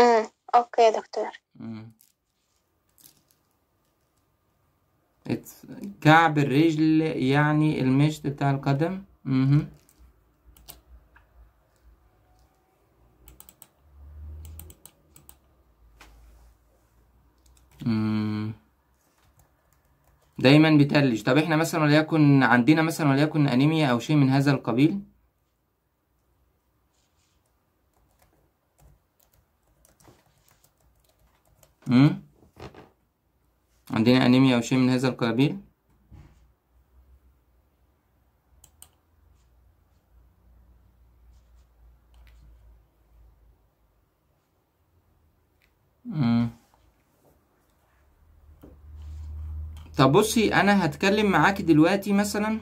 امم اوكي يا دكتور مم. It's- كعب الرجل يعني المشط بتاع القدم مهم. مم. دايما بيتلج طب احنا مثلا وليكن عندنا مثلا وليكن انيميا او شيء من هذا القبيل مم؟ عندنا انيميا او شيء من هذا القبيل مم. طب بصي انا هتكلم معاكي دلوقتي مثلا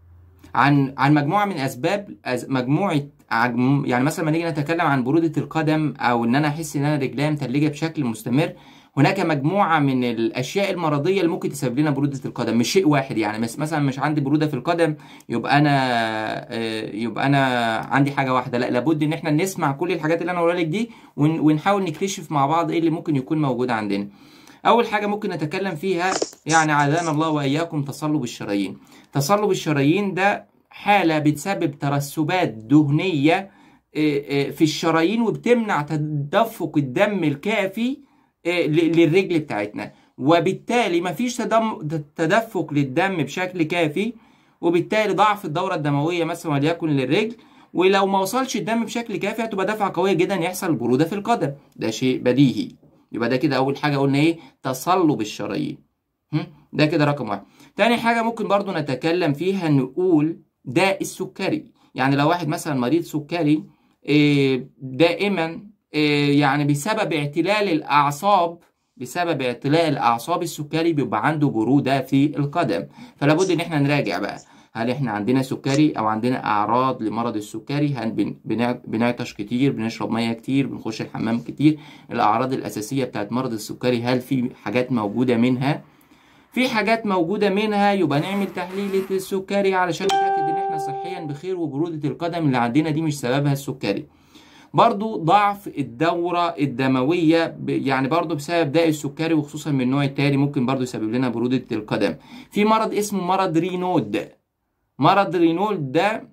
عن عن مجموعه من اسباب أز مجموعه عج- يعني مثلا لما نيجي نتكلم عن بروده القدم او ان انا احس ان انا رجليا متلجه بشكل مستمر هناك مجموعه من الاشياء المرضيه اللي ممكن تسبب لنا بروده القدم مش شيء واحد يعني مس- مثلا مش عندي بروده في القدم يبقى انا آه، يبقى انا عندي حاجه واحده لا لابد ان احنا نسمع كل الحاجات اللي انا هقولها لك دي ون- ونحاول نكتشف مع بعض ايه اللي ممكن يكون موجود عندنا اول حاجه ممكن نتكلم فيها يعني عافانا الله واياكم تصلب الشرايين تصلب الشرايين ده حاله بتسبب ترسبات دهنيه آه، آه، في الشرايين وبتمنع تدفق الدم الكافي آه، ل- للرجل بتاعتنا وبالتالي مفيش تدم- تدفق للدم بشكل كافي وبالتالي ضعف الدورة الدموية مثلا وليكن للرجل ولو ما وصلش الدم بشكل كافي هتبقى دفعة قوية جدا يحصل برودة في القدم ده شيء بديهي يبقى ده كده أول حاجة قلنا إيه تصلب الشرايين هم؟ ده كده رقم واحد تاني حاجة ممكن برضو نتكلم فيها نقول ده السكري يعني لو واحد مثلا مريض سكري إيه، دائما إيه، يعني بسبب اعتلال الأعصاب بسبب اعتلال الأعصاب السكري بيبقى عنده برودة في القدم فلا بد إن احنا نراجع بقى هل احنا عندنا سكري أو عندنا أعراض لمرض السكري هل بن- بنع- بنعطش كتير بنشرب مية كتير بنخش الحمام كتير الأعراض الأساسية بتاعت مرض السكري هل في حاجات موجودة منها في حاجات موجودة منها يبقى نعمل تحليل السكري علشان نتأكد إن إحنا صحيا بخير وبرودة القدم اللي عندنا دي مش سببها السكري. برضو ضعف الدورة الدموية ب- يعني برضو بسبب داء السكري وخصوصا من النوع التالي ممكن برضو يسبب لنا برودة القدم. في مرض اسمه مرض رينود. مرض رينود ده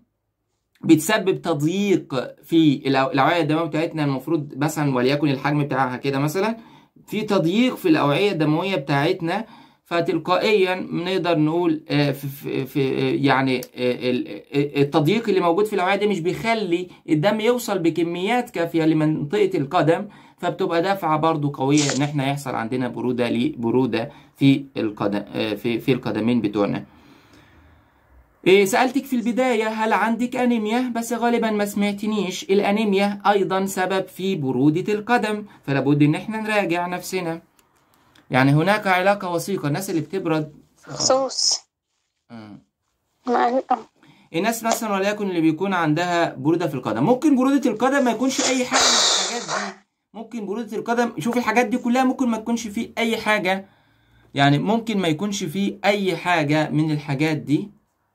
بتسبب تضييق في الأو- الأوعية الدموية بتاعتنا المفروض مثلا وليكن الحجم بتاعها كده مثلا في تضييق في الأوعية الدموية بتاعتنا فتلقائيا نقدر نقول آه، في, في, في آه، يعني آه، ال- آه، التضييق اللي موجود في الأوعية دي مش بيخلي الدم يوصل بكميات كافية لمنطقة القدم فبتبقى دافعة برضو قوية إن احنا يحصل عندنا برودة لبرودة في القدم آه، في في القدمين بتوعنا. إيه سألتك في البداية هل عندك أنيميا بس غالبا ما سمعتنيش الأنيميا أيضا سبب في برودة القدم فلا بد إن احنا نراجع نفسنا يعني هناك علاقة وثيقة الناس اللي بتبرد خصوص آه. مع ال- الناس مثلا وليكن اللي بيكون عندها برودة في القدم ممكن برودة القدم ما يكونش أي حاجة من الحاجات دي ممكن برودة القدم شوف الحاجات دي كلها ممكن ما تكونش فيه أي حاجة يعني ممكن ما يكونش فيه أي حاجة من الحاجات دي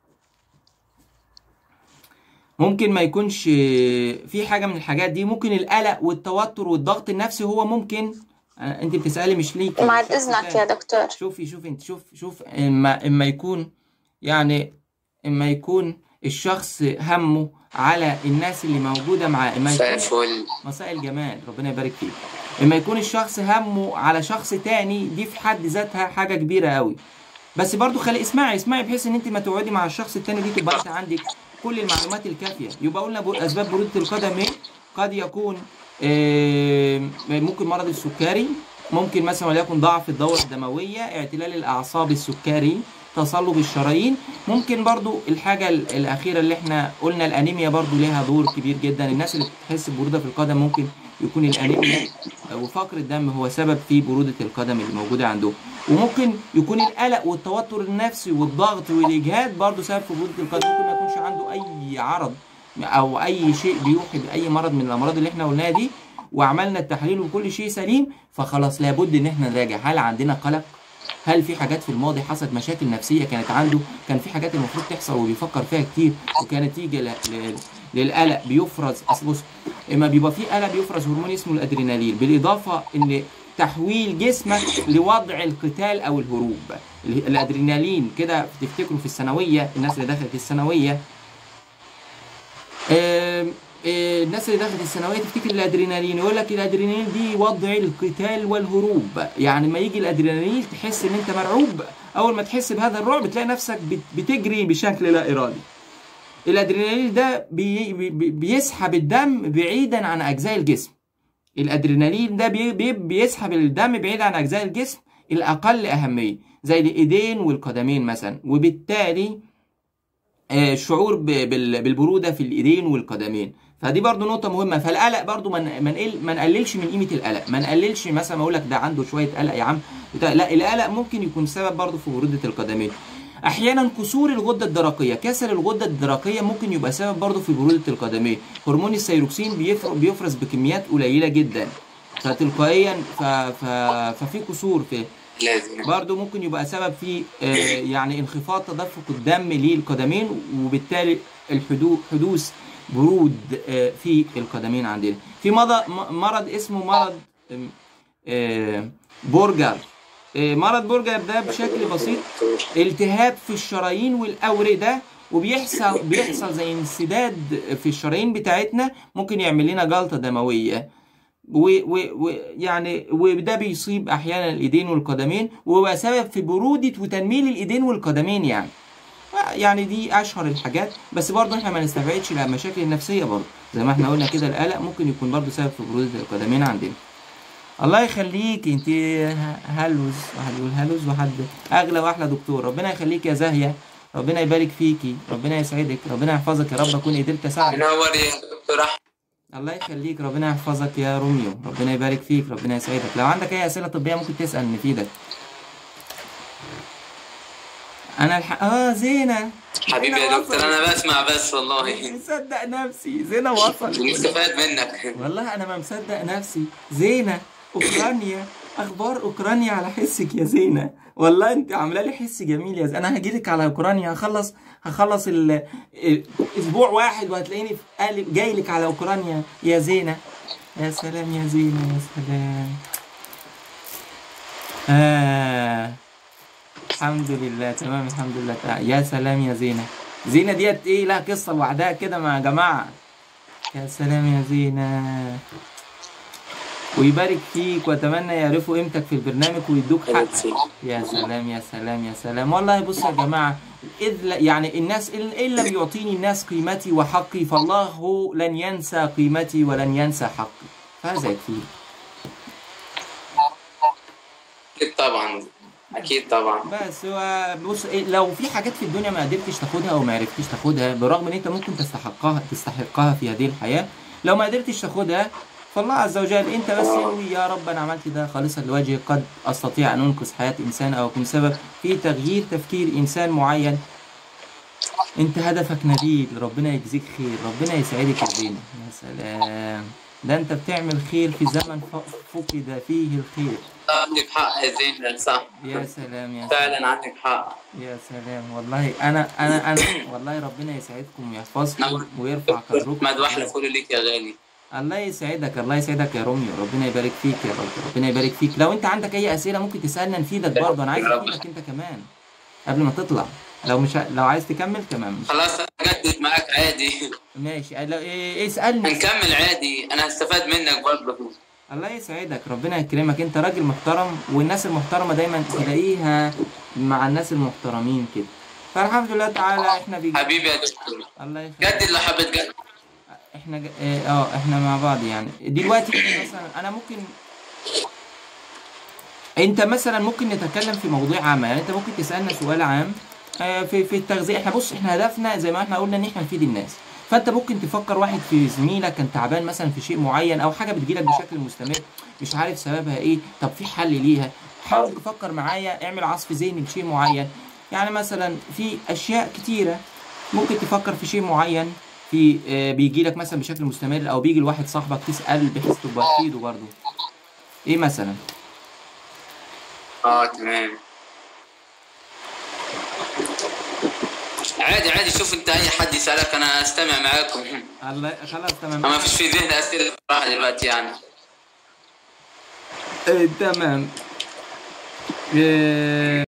ممكن ما يكونش في حاجة من الحاجات دي ممكن القلق والتوتر والضغط النفسي هو ممكن آه، انت بتسألي مش ليكي مع شخص إذنك تاني. يا دكتور شوفي شوفي انت شوف شوف اما اما يكون يعني اما يكون الشخص همه على الناس اللي موجوده معاه اما يكون فل مساء الجمال ربنا يبارك فيك اما يكون الشخص همه على شخص تاني دي في حد ذاتها حاجه كبيره قوي بس برضو خلي اسمعي اسمعي بحيث ان انت ما تقعدي مع الشخص التاني دي تبقى انت عندك كل المعلومات الكافيه يبقى قلنا بر- اسباب بروده القدم ايه قد يكون آه، ممكن مرض السكري ممكن مثلا وليكن ضعف الدورة الدموية اعتلال الأعصاب السكري تصلب الشرايين ممكن برضو الحاجة ال- الأخيرة اللي احنا قلنا الأنيميا برضو لها دور كبير جدا الناس اللي بتحس ببرودة في القدم ممكن يكون الأنيميا وفقر الدم هو سبب في برودة القدم اللي موجودة عندهم وممكن يكون القلق والتوتر النفسي والضغط والإجهاد برضو سبب في برودة القدم ممكن ما يكونش عنده أي عرض أو أي شيء بيوحي بأي مرض من الأمراض اللي احنا قلناها دي وعملنا التحليل وكل شيء سليم فخلاص لابد ان احنا نراجع هل عندنا قلق هل في حاجات في الماضي حصلت مشاكل نفسية كانت عنده كان في حاجات المفروض تحصل وبيفكر فيها كتير وكانت تيجي ل... ل... للقلق بيفرز اصل بص اما بيبقى في قلق بيفرز هرمون اسمه الادرينالين بالاضافه ان تحويل جسمك لوضع القتال او الهروب ال- الادرينالين كده تفتكروا في الثانويه الناس اللي دخلت الثانويه آم، آه، الناس اللي دخلت الثانويه تفتكر الادرينالين يقول لك الادرينالين دي وضع القتال والهروب يعني ما يجي الادرينالين تحس ان انت مرعوب اول ما تحس بهذا الرعب تلاقي نفسك بت- بتجري بشكل لا ارادي الادرينالين ده بي بي بي- بيسحب الدم بعيدا عن اجزاء الجسم الادرينالين ده بي بي بيسحب الدم بعيد عن اجزاء الجسم الاقل اهميه زي الايدين والقدمين مثلا وبالتالي آه، الشعور ب- بال- بالبروده في الايدين والقدمين فدي برضو نقطة مهمة فالقلق برضو ما ما نقل- ما نقللش من قيمة القلق ما نقللش مثلا ما اقول لك ده عنده شوية قلق يا عم بتاع- لا القلق ممكن يكون سبب برضو في برودة القدمين احيانا كسور الغدة الدرقية كسر الغدة الدرقية ممكن يبقى سبب برضو في برودة القدمين هرمون الثيروكسين بيفر- بيفرز بكميات قليلة جدا فتلقائيا ف... ف... ففي كسور في لازم برضو ممكن يبقى سبب في آه، يعني انخفاض تدفق الدم للقدمين وبالتالي الحدوث حدوث برود آه، في القدمين عندنا في مرض مرض اسمه مرض آم، آه، بورجر آه، مرض بورجر ده بشكل بسيط التهاب في الشرايين والاورده وبيحصل بيحصل زي انسداد في الشرايين بتاعتنا ممكن يعمل لنا جلطه دمويه ويعني وده بيصيب احيانا الايدين والقدمين وهو سبب في بروده وتنميل الايدين والقدمين يعني يعني دي اشهر الحاجات بس برضه احنا ما نستبعدش المشاكل النفسيه برضه زي ما احنا قلنا كده القلق ممكن يكون برضه سبب في بروده القدمين عندنا الله يخليك انت هلوز واحد يقول هلوز وحد اغلى واحلى دكتور ربنا يخليك يا زاهيه ربنا يبارك فيكي ربنا يسعدك ربنا يحفظك يا رب اكون قدرت اساعدك منور يا دكتور احمد الله يخليك ربنا يحفظك يا روميو ربنا يبارك فيك ربنا يسعدك لو عندك اي اسئله طبيه ممكن تسال نفيدك انا الح... اه زينه حبيبي زينة يا دكتور وصلت. انا بسمع بس والله مصدق نفسي زينه وصلت ومستفاد منك والله انا ما مصدق نفسي زينه اوكرانيا اخبار اوكرانيا على حسك يا زينه والله انت عامله لي حس جميل يا زينه انا هجي لك على اوكرانيا هخلص هخلص ال... ال- اسبوع واحد وهتلاقيني في قالب جاي لك على اوكرانيا يا زينه يا سلام يا زينه يا سلام آه. الحمد لله تمام الحمد لله تعالى. يا سلام يا زينه زينه ديت ايه لها قصه لوحدها كده مع جماعه يا سلام يا زينة ويبارك فيك واتمنى يعرفوا قيمتك في البرنامج ويدوك حقك يا سلام يا سلام يا سلام والله بص يا جماعة إذ لا يعني الناس إن إن لم يعطيني الناس قيمتي وحقي فالله لن ينسى قيمتي ولن ينسى حقي فهذا يكفي اكيد طبعا اكيد طبعا بس هو بص إيه، لو في حاجات في الدنيا ما قدرتش تاخدها او ما عرفتش تاخدها برغم ان انت ممكن تستحقها تستحقها في هذه الحياه لو ما قدرتش تاخدها فالله عز وجل انت بس انوي يا رب انا عملت ده خالصا لوجهي قد استطيع ان انقذ حياه انسان او اكون سبب في تغيير تفكير انسان معين انت هدفك نبيل ربنا يجزيك خير ربنا يسعدك يا زينة يا سلام ده انت بتعمل خير في زمن ف- فقد فيه الخير عندك حق يا زين صح يا سلام يا سلام فعلا عندك حق يا سلام والله انا انا انا والله ربنا يسعدكم ويحفظكم ويرفع قدركم احمد واحلى فل ليك يا غالي الله يسعدك الله يسعدك يا روميو ربنا يبارك فيك يا رب ربنا يبارك فيك لو انت عندك اي اسئله ممكن تسالنا نفيدك برضه انا عايز افيدك انت كمان قبل ما تطلع لو مش ه- لو عايز تكمل تمام خلاص اجدد معاك عادي ماشي لو إيه اسالني هنكمل عادي انا هستفاد منك برضه الله يسعدك ربنا يكرمك انت راجل محترم والناس المحترمه دايما تلاقيها مع الناس المحترمين كده فالحمد لله تعالى احنا بيجي حبيبي يا دكتور الله يخليك جدد لو حبيت جدد احنا ج- اه اه، احنا مع بعض يعني دلوقتي احنا مثلا انا ممكن انت مثلا ممكن نتكلم في مواضيع عامه يعني انت ممكن تسالنا سؤال عام آه، في في التغذيه احنا بص احنا هدفنا زي ما احنا قلنا ان احنا نفيد الناس فانت ممكن تفكر واحد في زميلك كان تعبان مثلا في شيء معين او حاجه بتجيلك بشكل مستمر مش عارف سببها ايه طب في حل ليها حاول تفكر معايا اعمل عصف ذهني لشيء معين يعني مثلا في اشياء كتيره ممكن تفكر في شيء معين في آه، بيجي لك مثلا بشكل مستمر او بيجي لواحد صاحبك تسال بحيث تبقى تفيده برضه ايه مثلا اه تمام عادي عادي شوف انت اي حد يسالك انا استمع معاكم الله خلاص تمام ما فيش في ذهني اسئله صراحه دلوقتي يعني إيه، تمام إيه،